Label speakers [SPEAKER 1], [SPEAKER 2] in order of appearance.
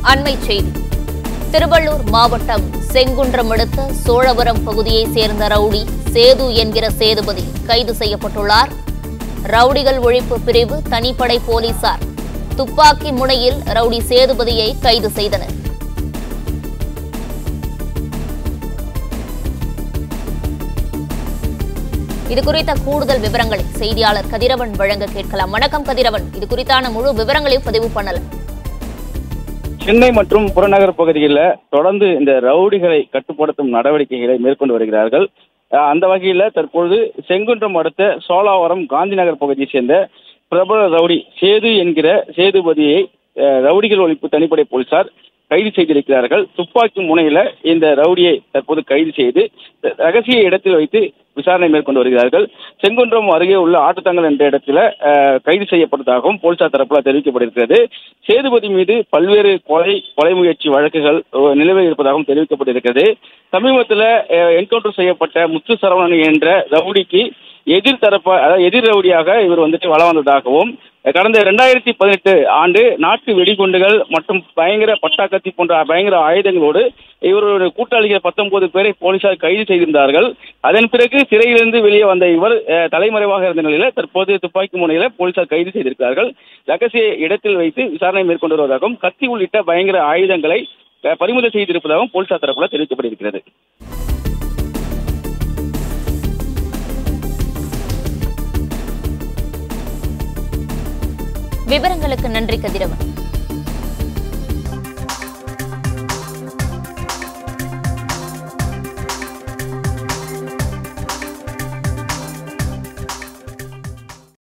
[SPEAKER 1] அண்மைச் செய்தி திருவள்ளூர் மாவட்டம் செங்குன்றம் அடுத்த சோழவரம் பகுதியைச் சேர்ந்த ரவுடி சேது என்கிற சேதுபதி கைது செய்யப்பட்டுள்ளார் ரவுடிகள் ஒழிப்பு பிரிவு தனிப்படை போலீசார் துப்பாக்கி முனையில் ரவுடி சேதுபதியை கைது செய்தனர் இது குறித்த கூடுதல் விவரங்களை செய்தியாளர் கதிரவன் வழங்க கேட்கலாம் வணக்கம் கதிரவன் இது குறித்தான முழு விவரங்களையும் பதிவு பண்ணலாம்
[SPEAKER 2] சென்னை மற்றும் புறநகர் பகுதிகளில் தொடர்ந்து இந்த ரவுடிகளை கட்டுப்படுத்தும் நடவடிக்கைகளை மேற்கொண்டு வருகிறார்கள் அஹ் அந்த வகையில் தற்பொழுது செங்குன்றம் அடுத்த சோலாவரம் காந்தி நகர் பகுதியை சேர்ந்த பிரபல ரவுடி சேது என்கிற சேதுபதியை அஹ், ரவுடிகள் ஒழிப்பு தனிப்படை போலீசார் கைது செய்திருக்கிறார்கள் துப்பாக்கி முனையில இந்த ரவுடியை தற்போது கைது செய்து ரகசிய இடத்தில் வைத்து விசாரணை மேற்கொண்டு வருகிறார்கள் செங்குன்றம் அருகே உள்ள ஆட்டுத்தங்கல் என்ற இடத்துல அஹ், கைது செய்யப்பட்டதாகவும் போலீசார் தரப்புல தெரிவிக்கப்பட்டிருக்கிறது சேதுபதி மீது பல்வேறு கொலை கொலை முயற்சி வழக்குகள் அஹ், நிலுவையில் இருப்பதாகவும் தெரிவிக்கப்பட்டிருக்கிறது சமீபத்தில் என்கவுண்டர் செய்யப்பட்ட முத்து சரவணன் என்ற ரவுடிக்கு எதிர் தரப்ப அதாவது எதிர் ரவுடியாக இவர் வந்துட்டு வளம் வந்ததாகவும் கடந்த இரண்டாயிரத்தி பதினெட்டு ஆண்டு நாட்டு வெடிகுண்டுகள் மற்றும் பயங்கர பட்டாக்கத்தி போன்ற பயங்கர ஆயுதங்களோடு இவருடைய கூட்டாளிகள் பத்தொன்பது பேரை போலீசார் கைது செய்திருந்தார்கள் அதன் பிறகு சிறையிலிருந்து வெளியே வந்த இவர் அஹ், தலைமறைவாக இருந்த நிலையில தற்போது துப்பாக்கி முனையில போலீசார் கைது செய்திருக்கிறார்கள் ரகசிய இடத்தில் வைத்து விசாரணை மேற்கொண்டு வருவதாகவும் கத்தி உள்ளிட்ட பயங்கர ஆயுதங்களை அஹ், பறிமுதல் செய்திருப்பதாகவும் போலீசார் தரப்புல தெரிவிக்கப்பட்டிருக்கிறது
[SPEAKER 1] விவரங்களுக்கு நன்றி கதிரவன்